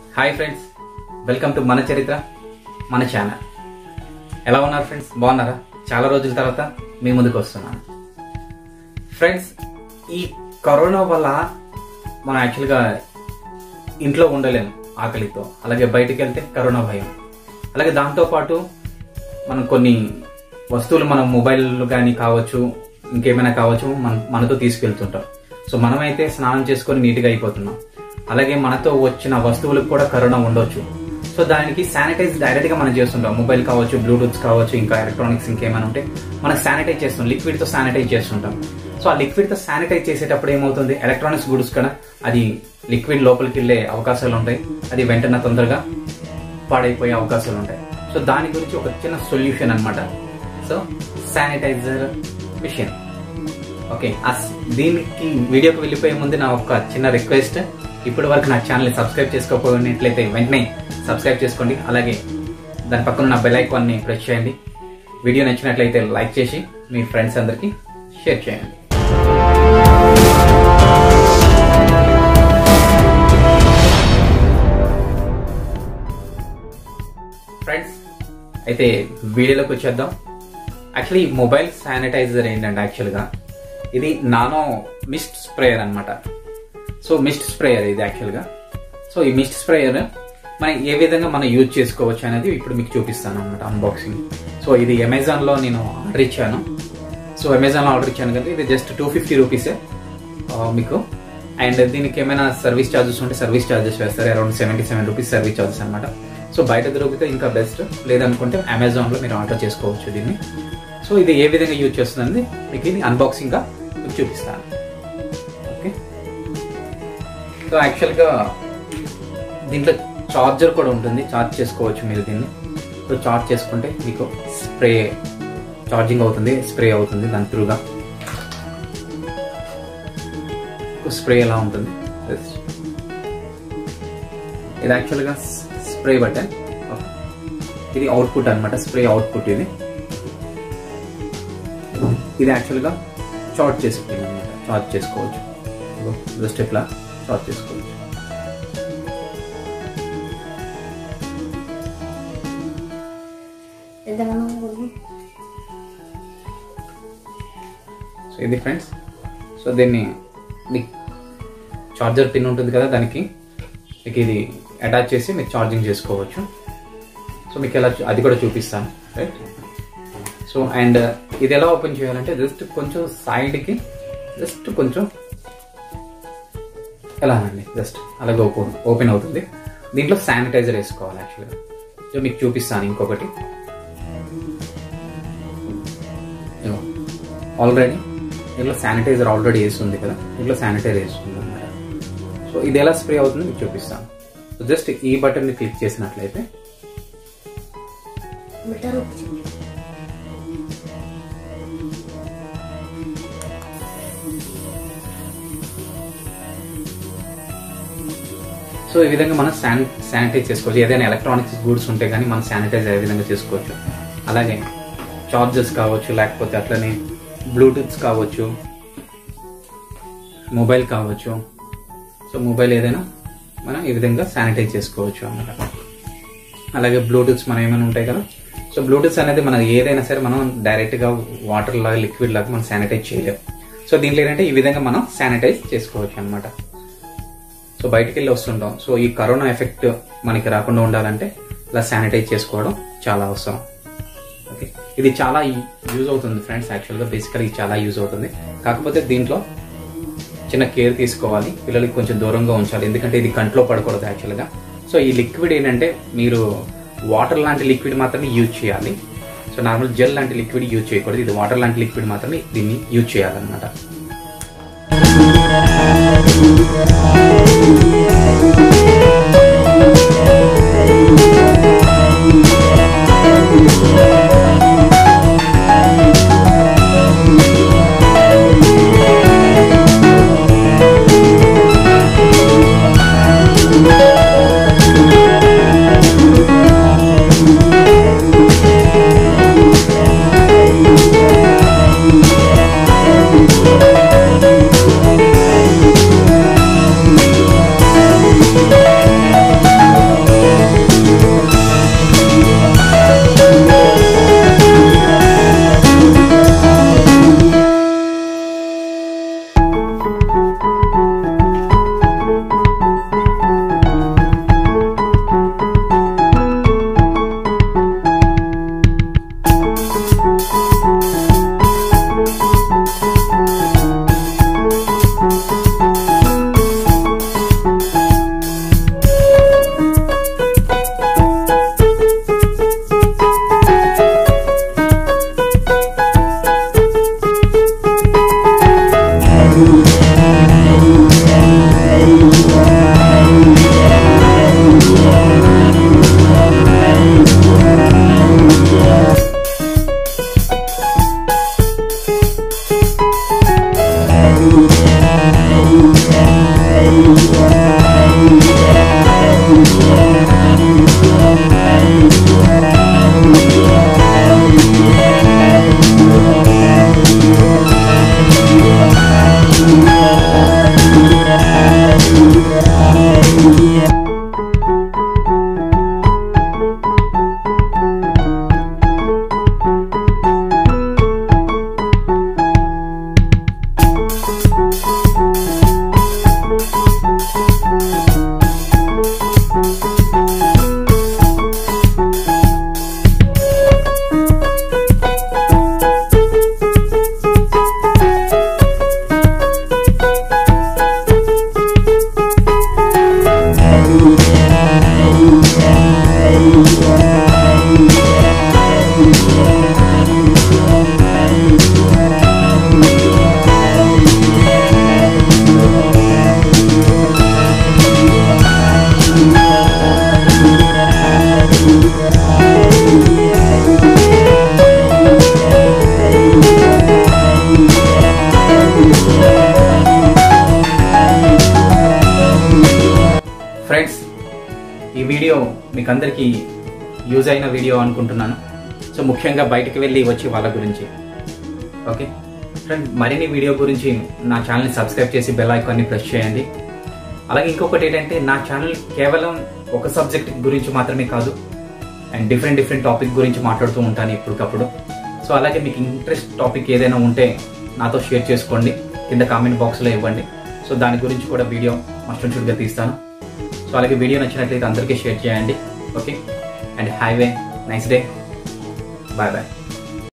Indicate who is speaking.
Speaker 1: Hi friends welcome to మన చరిత్ర మన ఛానల్ ఎలా ఉన్నారు ఫ్రెండ్స్ బాగున్నారా చాలా రోజుల తర్వాత మీ ముందుకు వస్తున్నాను ఫ్రెండ్స్ ఈ కరోనా వల్ల మనం యాక్చువల్గా ఇంట్లో ఉండలేము ఆకలితో అలాగే బయటికి వెళ్తే కరోనా భయం అలాగే దాంతోపాటు మనం కొన్ని వస్తువులు మనం మొబైల్ కానీ కావచ్చు ఇంకేమైనా కావచ్చు మన మనతో తీసుకెళ్తుంటాం సో మనమైతే స్నానం చేసుకొని నీట్గా అయిపోతున్నాం అలాగే మనతో వచ్చిన వస్తువులకు కూడా కరోనా ఉండొచ్చు సో దానికి శానిటైజ్ డైరెక్ట్గా మనం చేస్తుంటాం మొబైల్ కావచ్చు బ్లూటూత్స్ కావచ్చు ఇంకా ఎలక్ట్రానిక్స్ ఇంకేమైనా ఉంటే మనం శానిటైజ్ చేస్తాం లిక్విడ్తో శానిటైజ్ చేస్తుంటాం సో ఆ లిక్విడ్తో శానిటైజ్ చేసేటప్పుడు ఏమవుతుంది ఎలక్ట్రానిక్స్ గుడ్స్ కూడా అది లిక్విడ్ లోపలికి వెళ్ళే అవకాశాలు ఉంటాయి అది వెంటనే తొందరగా పాడైపోయే అవకాశాలు ఉంటాయి సో దాని గురించి ఒక చిన్న సొల్యూషన్ అన్నమాట సో శానిటైజర్ మిషన్ ఓకే ఆ స్- దీనికి వీడియోకి వెళ్ళిపోయే ముందు నా ఒక చిన్న రిక్వెస్ట్ ఇప్పటి వరకు నా ఛానల్ని సబ్స్క్రైబ్ చేసుకోకపోయినట్లయితే వెంటనే సబ్స్క్రైబ్ చేసుకోండి అలాగే దాని పక్కన నా బెల్ ఐకాన్ని ప్రెస్ చేయండి వీడియో నచ్చినట్లయితే లైక్ చేసి మీ ఫ్రెండ్స్ అందరికీ షేర్ చేయండి ఫ్రెండ్స్ అయితే వీడియోలోకి వచ్చేద్దాం యాక్చువల్లీ మొబైల్ శానిటైజర్ ఏంటంటే యాక్చువల్గా ఇది నానో మిస్ట్ స్ప్రేయర్ అన్నమాట సో మిస్ట్ స్ప్రేయర్ ఇది యాక్చువల్గా సో ఈ మిస్ట్ స్ప్రేయర్ మనం ఏ విధంగా మనం యూజ్ చేసుకోవచ్చు అనేది ఇప్పుడు మీకు చూపిస్తాను అనమాట అన్బాక్సింగ్ సో ఇది అమెజాన్లో నేను ఆర్డర్ ఇచ్చాను సో అమెజాన్లో ఆర్డర్ ఇచ్చాను కదా ఇది జస్ట్ టూ ఫిఫ్టీ రూపీసే మీకు అండ్ దీనికి ఏమైనా సర్వీస్ ఛార్జెస్ ఉంటే సర్వీస్ ఛార్జెస్ వేస్తారు around seventy seven rupees service charges అనమాట సో బయట దొరికితే ఇంకా బెస్ట్ లేదనుకుంటే అమెజాన్లో మీరు ఆర్డర్ చేసుకోవచ్చు దీన్ని సో ఇది ఏ విధంగా యూజ్ చేస్తుందని మీకు ఇది అన్బాక్సింగ్గా మీకు చూపిస్తాను ఓకే సో యాక్చువల్గా దీంట్లో చార్జర్ కూడా ఉంటుంది చార్జ్ చేసుకోవచ్చు మీరు దీన్ని సో చార్జ్ చేసుకుంటే మీకు స్ప్రే ఛార్జింగ్ అవుతుంది స్ప్రే అవుతుంది దాని త్రూగా స్ప్రే ఎలా ఉంటుంది Just. ఇది యాక్చువల్గా స్ప్రే బటన్ ఇది అవుట్పుట్ అన్నమాట స్ప్రే అవుట్పుట్ ఇది ఇది యాక్చువల్గా చార్జ్ చేసుకుంది అనమాట చార్జ్ చేసుకోవచ్చు జస్ట్ ఇట్లా చార్జ్ చేసుకోవచ్చు
Speaker 2: ఎంతమంది కొడుకు
Speaker 1: సో ఇది ఫ్రెండ్స్ సో దీన్ని మీకు చార్జర్ పిన్ ఉంటుంది కదా దానికి మీకు ఇది అటాచ్ చేసి మీరు ఛార్జింగ్ చేసుకోవచ్చు సో మీకు ఎలా చూ- అది కూడా చూపిస్తాను రైట్ సో అండ్ ఇది ఎలా ఓపెన్ చేయాలంటే జస్ట్ కొంచెం సైడ్కి జస్ట్ కొంచెం ఎలా అండి జస్ట్ అలాగే ఓపెన్ ఓపెన్ అవుతుంది దీంట్లో శానిటైజర్ వేసుకోవాలి యాక్చువల్గా సో మీకు చూపిస్తాను ఇంకొకటి ఆల్రెడీ దీంట్లో శానిటైజర్ ఆల్రెడీ వేసి ఉంది కదా దీంట్లో శానిటైజర్ వేస్తుంది అనమాట సో ఇది ఎలా స్ప్రే అవుతుందో మీకు చూపిస్తాను సో జస్ట్ ఈ బటన్ని క్లిక్ చేసినట్లయితే
Speaker 2: బిడ్డ రూపు
Speaker 1: సో ఈ విధంగా మనం శాని శానిటైజ్ చేసుకోవచ్చు ఏదైనా ఎలక్ట్రానిక్స్ గూడ్స్ ఉంటే కానీ మనం శానిటైజ్ ఏ విధంగా చేసుకోవచ్చు అలాగే చార్జర్స్ కావచ్చు లేకపోతే అట్లనే బ్లూటూత్స్ కావచ్చు మొబైల్ కావచ్చు సో మొబైల్ ఏదైనా మనం ఈ విధంగా శానిటైజ్ చేసుకోవచ్చు అన్నమాట అలాగే బ్లూటూత్స్ మనం ఏమైనా ఉంటాయి కదా సో బ్లూటూత్స్ అనేది మనం ఏదైనా సరే మనం డైరెక్ట్గా వాటర్ లాగా లిక్విడ్ లాగా మనం శానిటైజ్ చేయలేము సో దీంట్లో ఏంటంటే ఈ విధంగా మనం శానిటైజ్ చేసుకోవచ్చు అన్నమాట సో బయటికి వెళ్ళి వస్తుంటాం సో ఈ కరోనా ఎఫెక్ట్ మనకి రాకుండా ఉండాలంటే ఇలా శానిటైజ్ చేసుకోవడం చాలా అవసరం ఓకే ఇది చాలా యూజ్ అవుతుంది ఫ్రెండ్స్ యాక్చువల్గా బేసికల్ ఇది చాలా యూజ్ అవుతుంది కాకపోతే దీంట్లో చిన్న కేర్ తీసుకోవాలి పిల్లలకి కొంచెం దూరంగా ఉంచాలి ఎందుకంటే ఇది కంట్లో పడకూడదు యాక్చువల్గా సో ఈ లిక్విడ్ ఏంటంటే మీరు వాటర్ లాంటి లిక్విడ్ మాత్రమే యూజ్ చేయాలి సో నార్మల్ జెల్ లాంటి లిక్విడ్ యూజ్ చేయకూడదు ఇది వాటర్ లాంటి లిక్విడ్ మాత్రమే దీన్ని యూజ్ చేయాలన్నమాట
Speaker 2: బిడ్డ
Speaker 1: ఫ్రెండ్స్ ఈ వీడియో మీకు అందరికీ యూజ్ అయిన వీడియో అనుకుంటున్నాను సో ముఖ్యంగా బయటికి వెళ్ళి వచ్చి వాళ్ళ గురించి ఓకే ఫ్రెండ్ మరిన్ని వీడియో గురించి నా ఛానల్ని సబ్స్క్రైబ్ చేసి బెల్ ఐకాన్ని ప్రెస్ చేయండి అలాగే ఇంకొకటి ఏంటంటే నా ఛానల్ కేవలం ఒక సబ్జెక్ట్ గురించి మాత్రమే కాదు అండ్ డిఫరెంట్ డిఫరెంట్ టాపిక్ గురించి మాట్లాడుతూ ఉంటాను ఇప్పటికప్పుడు సో అలాగే మీకు ఇంట్రెస్ట్ టాపిక్ ఏదైనా ఉంటే నాతో షేర్ చేసుకోండి కింద కామెంట్ బాక్స్లో ఇవ్వండి సో దాని గురించి కూడా వీడియో మస్ట్ షుడ్గా తీస్తాను సో అలాగే వీడియో నచ్చినట్లయితే అందరికీ షేర్ చేయండి okay and have a nice day bye bye